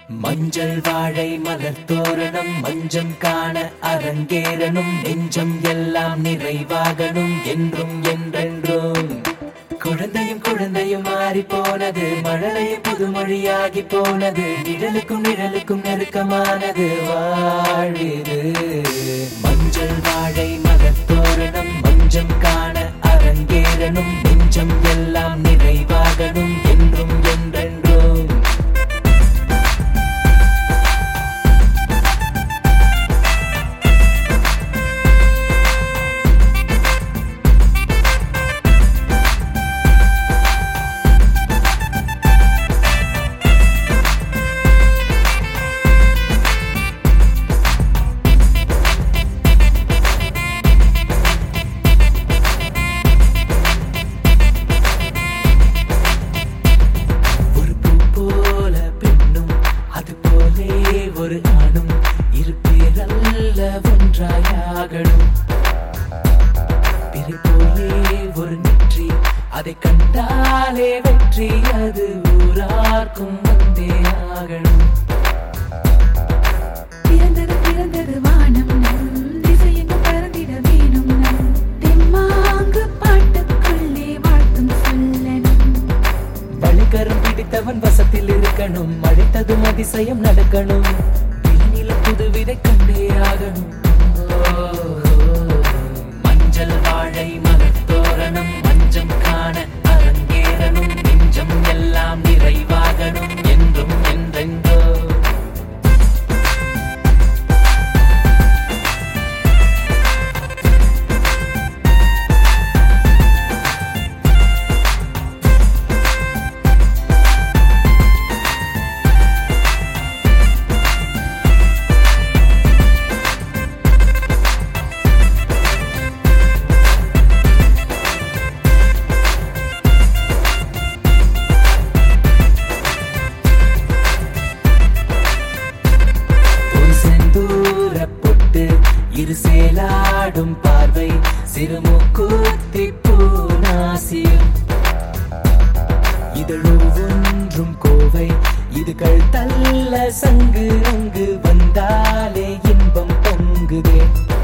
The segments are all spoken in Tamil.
மஞ்சள் வாழை மலர் தோரணம் மஞ்சம் காண அரங்கேறணும் நெஞ்சம் எல்லாம் நிறைவாகணும் என்றும் என்றென்றும் குழந்தையும் குழந்தையும் மாறி போனது மழலையும் புதுமொழியாகி போனது நிழலுக்கும் நிழலுக்கும் நெருக்கமானது வாழிது மஞ்சள் வாழை மலர் தோரணம் மஞ்சம் காண அரங்கேறணும் நெஞ்சம் எல்லாம் நிறைவாகணும் என்றும் என்றென்றும் ஒரு பூ போல பெண்ணும் அது போலே ஒரு ஆணும் இரு பேரல்ல ஒன்றாயாகணும் பிறை போலே ஒரு நெற்றி அதை கண்டாலே வெற்றி அது ஊரார்க்கும் வந்தே ஆகணும் பிறந்தது பிறந்தது வானம் நம் திசையெங்கும் பறந்திட வேணும் நம் தெம்மாங்கு பாட்டுக்குள்ளே வாழ்த்தும் சொல்லணும் வழிகரம் பிடித்தவன் வசத்தில் இருக்கணும் அழைத்ததும் அதிசயம் நடக்கணும் விண்ணில புதுவிதை கண்டே ஆகணும் ஓ, மஞ்சள் வாழை மலர் தோரணம் மஞ்சம் காண அரங்கேறணும் நெஞ்சம் எல்லாம் நிறைவாகணும் என்றும் என்றென்றோ ஒரு செந்தூர பொட்டு இரு சேலாடும் பார்வை சிறுமுக்கூத்தி பூநாசியும் இதழொன்றும் கோவை இதுகள் தள்ள சங்கு அங்கு வந்தாலே இன்பம் பொங்குதே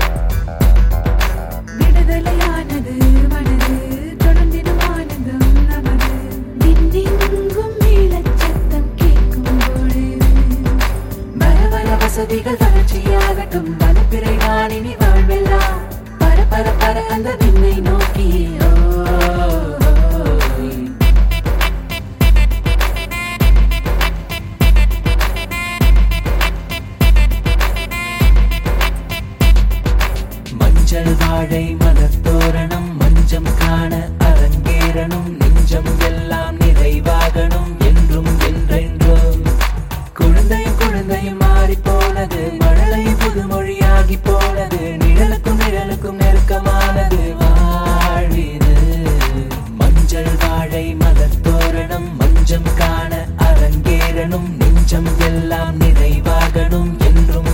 விடுதலையானது மனது தொடர்ந்திடும் ஆனந்தம் நமது திண்டெங்கும் மேளச்சத்தம் கேட்கும் பொழுது வர வர வசதிகள் வளர்ச்சியாகட்டும் வனப்பிறை நாளினி வாழ்வெல்லாம் பர பர பர அந்த விண்ணை நோக்கி ஓ, ஓ. மஞ்சள் வாழை மலர் தோரணம் மஞ்சம் காண அரங்கேறணும் நெஞ்சம் எல்லாம் நிறைவாகணும் என்றும் என்றென்றும் குழந்தையும் குழந்தையும் மாறி போனது மழலையும் புதுமொழியாகி போனது நிழலுக்கும் நிழலுக்கும் நெருக்கமானது வாழிது மஞ்சள் வாழை மலர் தோரணம் மஞ்சம் காண அரங்கேறணும் நெஞ்சம் எல்லாம் நிறைவாகணும் என்றும்